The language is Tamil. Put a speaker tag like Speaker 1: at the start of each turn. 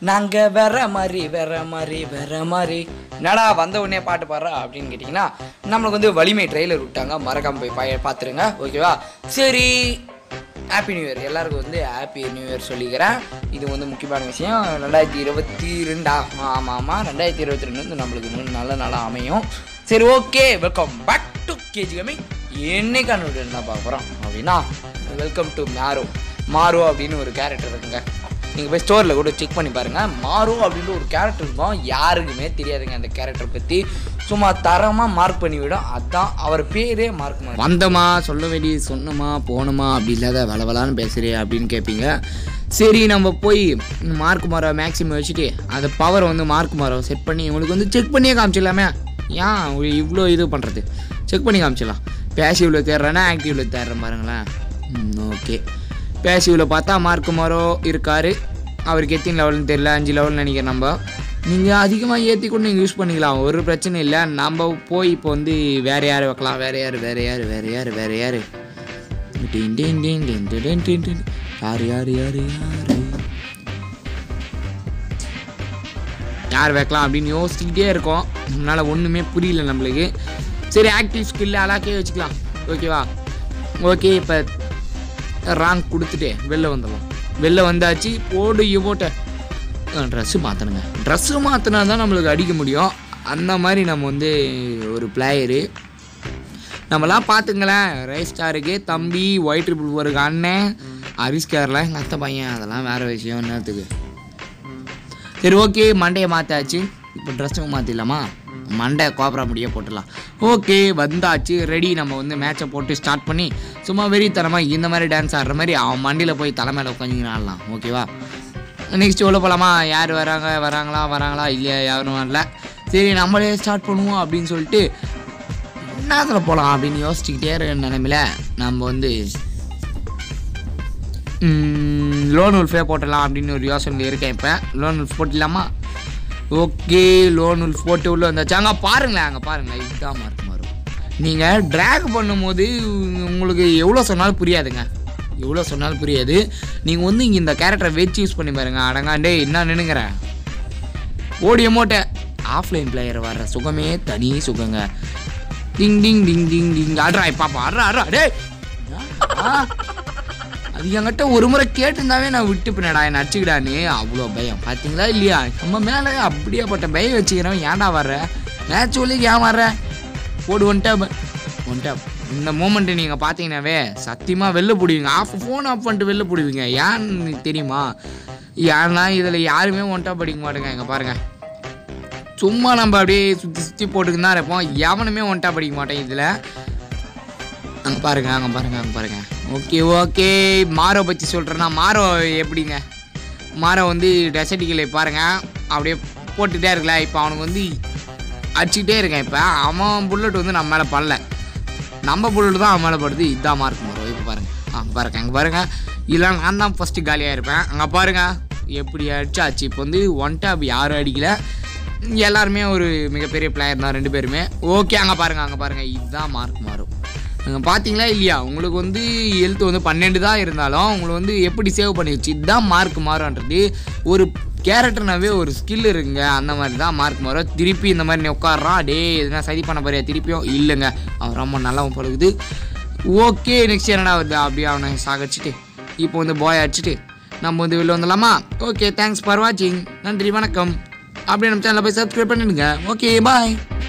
Speaker 1: நாங்கள் வேற மாதிரி வேற மாதிரி வேற மாதிரி என்னடா வந்த உடனே பாட்டு பாடுறா அப்படின்னு கேட்டிங்கன்னா நம்மளுக்கு வந்து வலிமை ட்ரெய்லர் விட்டாங்க மறக்காம போய் பாய பார்த்துருங்க ஓகேவா சரி ஹாப்பி நியூ இயர் எல்லாருக்கும் வந்து ஹாப்பி நியூ இயர் சொல்லிக்கிறேன் இது வந்து முக்கியமான விஷயம் ரெண்டாயிரத்தி இருபத்தி ரெண்டா ஆமாம் ஆமாம் ரெண்டாயிரத்தி இருபத்தி ரெண்டு வந்து நம்மளுக்கு இன்னும் நல்ல நாளாக அமையும் சரி okay welcome back to KG coming என்னைக்கான வீடியோ என்ன பார்க்க போகிறோம் அப்படின்னா வெல்கம் டு மாரோ மாரோ அப்படின்னு ஒரு கேரக்டர் இருக்குங்க நீங்கள் போய் ஸ்டோரில் கூட செக் பண்ணி பாருங்கள் மாரோ அப்படின்ற ஒரு கேரக்டர் இருக்கும் யாருக்குமே தெரியாதுங்க அந்த கேரக்டர் பற்றி சும்மா தரமாக மார்க் பண்ணிவிடும் அதான் அவர் பேரே மார்க் பண்ணி
Speaker 2: வந்தமா சொல்ல வேண்டியது சொன்னமா போனோமா அப்படி இல்லாத வளவலான்னு பேசுகிறே அப்படின்னு கேட்பீங்க சரி நம்ம போய் மார்க் மாரோ மேக்ஸிமம் வச்சுட்டு அந்த பவரை வந்து மார்க் மாரோ செட் பண்ணி உங்களுக்கு வந்து செக் பண்ணியே காமிச்சிடலாமே ஏன் இவ்வளோ இது பண்ணுறது செக் பண்ணி காமிச்சிடலாம் பேசிவில் தேடுறேன்னா ஆக்டிவில் தேடுறேன் பாருங்களேன் ஓகே பேசிவில் பார்த்தா மார்க் மாரோ இருக்கார் அவருக்கு எத்தனை லெவல்னு தெரியல அஞ்சு லெவல்னு நினைக்கிறேன் நம்ம நீங்கள் அதிகமாக ஏற்றி கூட நீங்கள் யூஸ் பண்ணிக்கலாம் ஒரு பிரச்சனை இல்லை நம்ம போய் இப்போ வந்து வேறு யார் வைக்கலாம் வேறு யார் வேறு யார் வேறு யார் வேறு யார் டின் டின் டின் டின் டின் டின் டின் டின். யார் யார் யார் யார் யார் வைக்கலாம் அப்படின்னு யோசிச்சுக்கிட்டே இருக்கோம் நம்மளால் ஒன்றுமே புரியல நம்மளுக்கு சரி ஆக்டிவ் ஸ்கில் அலாக்கே வச்சுக்கலாம் ஓகேவா ஓகே இப்போ ராங் கொடுத்துட்டு வெளில வந்துடலாம் வெளில வந்தாச்சு போடு இவோட்ட ட்ரெஸ்ஸு மாற்றணுங்க ட்ரெஸ்ஸு மாற்றினா தான் நம்மளுக்கு அடிக்க முடியும் அந்த மாதிரி நம்ம வந்து ஒரு பிளேயரு நம்மலாம் பார்த்துங்களேன் ரைஸ் ஸ்டாருக்கு தம்பி ஒயிட் ட்ரிபிள் ஃபோருக்கு அண்ணன் அரிஸ்காரில் எங்கள் அத்தை பையன் அதெல்லாம் வேறு விஷயம் என்னத்துக்கு சரி ஓகே மண்டையை மாற்றாச்சு இப்போ ட்ரெஸ்ஸும் மாற்றிடலாமா மண்டை கோபரா முடிய போட்டுடலாம் ஓகே வந்தாச்சு ரெடி நம்ம வந்து மேட்சை போட்டு ஸ்டார்ட் பண்ணி சும்மா வெறித்தனமாக இந்த மாதிரி டான்ஸ் ஆடுற மாதிரி அவன் மண்டியில் போய் தலை மேலே உட்காந்து ஆடலாம் ஓகேவா நெக்ஸ்ட் உள்ள போகலாமா யார் வராங்க வராங்களா வராங்களா இல்லையா யாரும் வரல சரி நம்மளே ஸ்டார்ட் பண்ணுவோம் அப்படின்னு சொல்லிட்டு என்னத்தில் போகலாம் அப்படின்னு யோசிச்சுக்கிட்டே இருக்கிற நிலைமையில நம்ம வந்து லோன் உல்ஃபே போட்டலாம் அப்படின்னு ஒரு யோசனையில் இருக்கேன் இப்போ லோன் உல்ஃப் போட்டுடலாமா ஓகே லோன் உல்ஃப் போட்டு உள்ள வந்தாச்சு அங்கே பாருங்களேன் அங்கே பாருங்களேன் இதுதான் மார்க் மாறும் நீங்கள் ட்ராக் பண்ணும்போது உங்களுக்கு எவ்வளோ சொன்னாலும் புரியாதுங்க எவ்வளோ சொன்னாலும் புரியாது நீங்கள் வந்து இங்கே இந்த கேரக்டரை வச்சு யூஸ் பண்ணி பாருங்க அடங்காண்டே என்ன நின்னுங்கிறேன் ஓடிய மூட்டை ஆஃப்லைன் பிளேயர் வர்ற சுகமே தனி சுகங்க டிங் டிங் டிங் டிங் டிங் ஆடுறா பாப்பா ஆடுறா ஆடுறா டேய் ஆ, அது என்கிட்ட ஒரு முறை கேட்டிருந்தாவே நான் விட்டு பின்னடா என்ன அடிச்சுக்கிடான்னு அவ்வளோ பயம் பார்த்தீங்களா இல்லையா நம்ம மேலே அப்படியேப்பட்ட பயம் வச்சுக்கிறோம் ஏன்டா வர்ற மேட்ச் சொல்லி ஏன் வர்ற போடு ஒன்ட்டா ஒன்ட்டா இந்த மூமெண்ட்டு நீங்கள் பார்த்தீங்கன்னாவே சத்தியமாக வெளில போடுவீங்க ஆஃப் ஃபோன் ஆஃப் பண்ணிட்டு வெளில போடுவீங்க ஏன்னு தெரியுமா ஏன்னா இதில் யாருமே ஒன்ட்டா படிக்க மாட்டேங்க இங்கே பாருங்கள் சும்மா நம்ம அப்படியே சுற்றி சுற்றி போட்டுக்கிட்டு தான் இருப்போம் எவனுமே ஒன்ட்டா படிக்க மாட்டேன் இதில் அங்கே பாருங்க அங்கே பாருங்க அங்கே பாருங்க ஓகே ஓகே மாரோ பற்றி சொல்கிறேன்னா மாரோ எப்படிங்க மாரோ வந்து டெசர்டிகளை பாருங்க அப்படியே போட்டுகிட்டே இருக்கல இப்போ அவனுக்கு வந்து அடிச்சுக்கிட்டே இருக்கேன் இப்போ அவன் புல்லட் வந்து நம்ம மேலே படல நம்ம புல்லட் தான் அவன் மேலே படுது இதுதான் மார்க் மாரோ இப்போ பாருங்க ஆ பாருங்க அங்கே பாருங்க இல்லை நான் தான் ஃபஸ்ட்டு காலியாக இருப்பேன் அங்கே பாருங்க எப்படி அடிச்சாச்சு இப்போ வந்து ஒன் டாப் யாரும் அடிக்கல எல்லாருமே ஒரு மிகப்பெரிய பிளேயர் தான் ரெண்டு பேருமே ஓகே அங்கே பாருங்க அங்கே பாருங்க இதுதான் மார்க் மாறும் நீங்கள் பார்த்தீங்களா இல்லையா உங்களுக்கு வந்து ஹெல்த் வந்து பன்னெண்டு தான் இருந்தாலும் உங்களை வந்து எப்படி சேவ் பண்ணி வச்சு இதுதான் மார்க் மாறுன்றது ஒரு கேரக்டர்னாவே ஒரு ஸ்கில் இருக்குங்க அந்த மாதிரி தான் மார்க் மாறும் திருப்பி இந்த மாதிரி நீ உட்காடுறான் டே எதுனா சரி பண்ண போறியா திருப்பியும் இல்லைங்க அவன் ரொம்ப நல்லா பழகுது ஓகே நெக்ஸ்ட் என்னடா வருது அப்படியே அவனை சாகடிச்சிட்டு இப்போ வந்து பாய் அடிச்சிட்டு நம்ம வந்து வெளில வந்துடலாமா ஓகே தேங்க்ஸ் ஃபார் வாட்சிங் நன்றி வணக்கம் அப்படியே நம்ம சேனலை போய் சப்ஸ்கிரைப் பண்ணிடுங்க ஓகே பாய்